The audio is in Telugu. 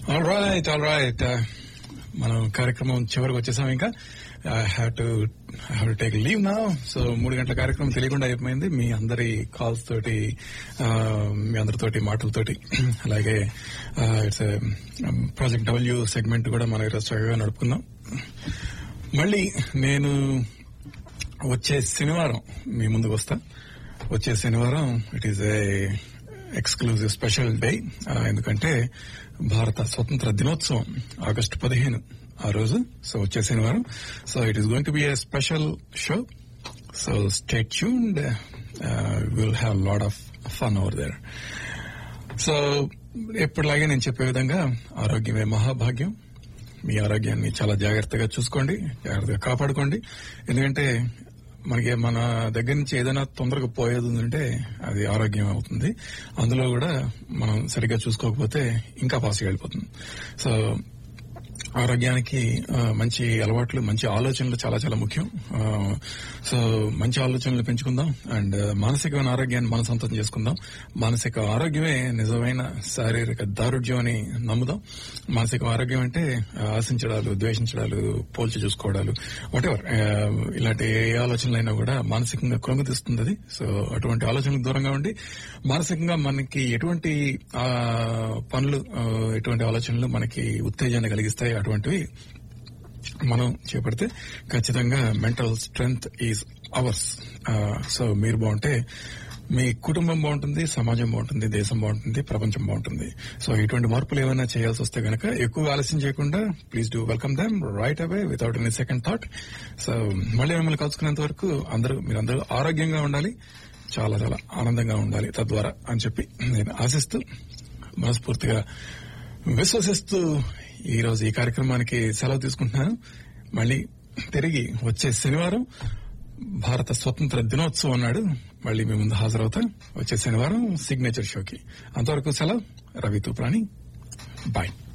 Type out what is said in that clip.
ఆల్ రైట్ ఆల్ రైట్ మనం కార్యక్రమం చివరికి వచ్చేసాం ఇంకా I have to have to take leave నా సో మూడు గంటల కార్యక్రమం తెలియకుండా అయిపోయింది మీ అందరి కాల్స్ తోటి ఆ, మీ అందరితోటి మాటలతోటి అలాగే ఇట్స్ ప్రాజెక్ట్ డబ్ల్యూ సెగ్మెంట్ కూడా మనం ఈరోజు చక్కగా నడుపుకుందాం మళ్ళీ నేను వచ్చే శనివారం మీ ముందుకు వస్తా వచ్చే శనివారం it is a exclusive special day ఎందుకంటే భారత స్వతంత్ర దినోత్సవం ఆగస్టు పదిహేను ఆ రోజు సో వచ్చే శనివారం so it is going to be a special show so stay tuned will have lot of fun over there so ఎప్పటిలాగే నేను చెప్పే విధంగా ఆరోగ్యమే మహాభాగ్యం మీ ఆరోగ్యాన్ని చాలా జాగ్రత్తగా చూసుకోండి జాగ్రత్తగా కాపాడుకోండి ఎందుకంటే మనకి మన దగ్గర నుంచి ఏదైనా తొందరగా పోయేది ఉందంటే అది ఆరోగ్యం అవుతుంది అందులో కూడా మనం సరిగ్గా చూసుకోకపోతే ఇంకా పాస్గా వెళ్ళిపోతుంది సో ఆరోగ్యానికి ఆ, మంచి అలవాట్లు మంచి ఆలోచనలు చాలా చాలా ముఖ్యం ఆ, సో మంచి ఆలోచనలు పెంచుకుందాం అండ్ మానసికమైన ఆరోగ్యాన్ని మన సొంతం చేసుకుందాం మానసిక ఆరోగ్యమే నిజమైన శారీరక దారుఢ్యం అని నమ్ముదాం మానసిక ఆరోగ్యం అంటే ఆ, ఆశించడాలు ద్వేషించడాలు పోల్చి చూసుకోవడాలు వాటెవర్ ఇలాంటి ఏ ఆలోచనలైనా కూడా మానసికంగా కృంగతీస్తుంది అది సో అటువంటి ఆలోచనలకు దూరంగా ఉండి మానసికంగా మనకి ఎటువంటి ఆ, పనులు ఆ, ఎటువంటి ఆలోచనలు మనకి ఉత్తేజాన్ని కలిగిస్తాయి అటువంటివి మనం చేపడితే ఖచ్చితంగా mental strength is ours so మీరు బాగుంటే మీ కుటుంబం బాగుంటుంది సమాజం బాగుంటుంది దేశం బాగుంటుంది ప్రపంచం బాగుంటుంది సో ఇటువంటి మార్పులు ఏమైనా చేయాల్సి వస్తే గనక ఎక్కువ ఆలస్యం చేయకుండా please do welcome them right away without any second thought so మళ్ళీ మిమ్మల్ని కలుసుకునేంత వరకు అందరూ మీరందరూ ఆరోగ్యంగా ఉండాలి చాలా చాలా ఆనందంగా ఉండాలి తద్వారా అని చెప్పి నేను ఆశిస్తూ మనస్ఫూర్తిగా విశ్వసిస్తూ ఈ రోజు ఈ కార్యక్రమానికి సెలవు తీసుకుంటున్నాను మళ్ళీ తిరిగి వచ్చే శనివారం భారత స్వతంత్ర దినోత్సవం నాడు మళ్ళీ మీ ముందు హాజరవుతా వచ్చే శనివారం సిగ్నేచర్ షోకి అంతవరకు సెలవు రవి తూప్రాణి బాయ్